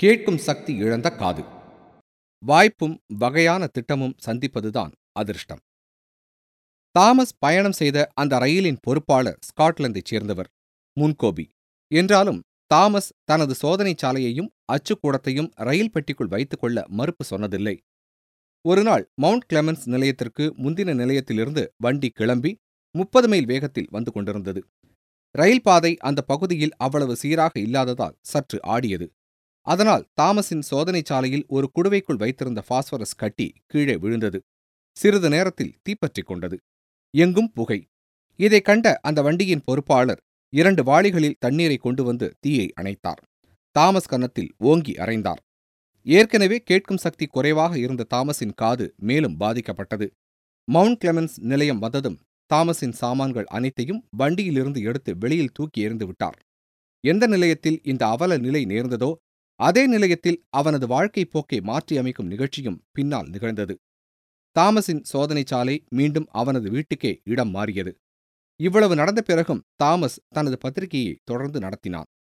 கேட்கும் சக்தி இழந்த காது வாய்ப்பும் வகையான திட்டமும் சந்திப்பதுதான் அதிர்ஷ்டம் தாமஸ் பயணம் செய்த அந்த ரயிலின் பொறுப்பாளர் ஸ்காட்லாந்தைச் சேர்ந்தவர் முன்கோபி என்றாலும் தாமஸ் தனது சோதனைச் சாலையையும் அச்சுக்கூடத்தையும் ரயில் பெட்டிக்குள் வைத்துக் கொள்ள மறுப்பு சொன்னதில்லை ஒருநாள் மவுண்ட் கிளெமென்ஸ் நிலையத்திற்கு முந்தின நிலையத்திலிருந்து வண்டி கிளம்பி முப்பது மைல் வேகத்தில் வந்து கொண்டிருந்தது ரயில் பாதை அந்த பகுதியில் அவ்வளவு சீராக இல்லாததால் சற்று ஆடியது அதனால் தாமஸின் சோதனைச் சாலையில் ஒரு குடுவைக்குள் வைத்திருந்த பாஸ்பரஸ் கட்டி கீழே விழுந்தது சிறிது நேரத்தில் தீப்பற்றிக் கொண்டது எங்கும் புகை இதைக் கண்ட அந்த வண்டியின் பொறுப்பாளர் இரண்டு வாளிகளில் தண்ணீரை கொண்டு வந்து தீயை அணைத்தார் தாமஸ் கன்னத்தில் ஓங்கி அறைந்தார் ஏற்கனவே கேட்கும் சக்தி குறைவாக இருந்த தாமஸின் காது மேலும் பாதிக்கப்பட்டது மவுண்ட் கிளெமென்ஸ் நிலையம் வந்ததும் தாமஸின் சாமான்கள் அனைத்தையும் வண்டியிலிருந்து எடுத்து வெளியில் தூக்கி எறிந்து விட்டார் எந்த நிலையத்தில் இந்த அவல நிலை நேர்ந்ததோ அதே நிலையத்தில் அவனது வாழ்க்கைப் போக்கை மாற்றியமைக்கும் நிகழ்ச்சியும் பின்னால் நிகழ்ந்தது தாமஸின் சோதனைச் சாலை மீண்டும் அவனது வீட்டுக்கே இடம் மாறியது இவ்வளவு நடந்த பிறகும் தாமஸ் தனது பத்திரிகையை தொடர்ந்து நடத்தினான்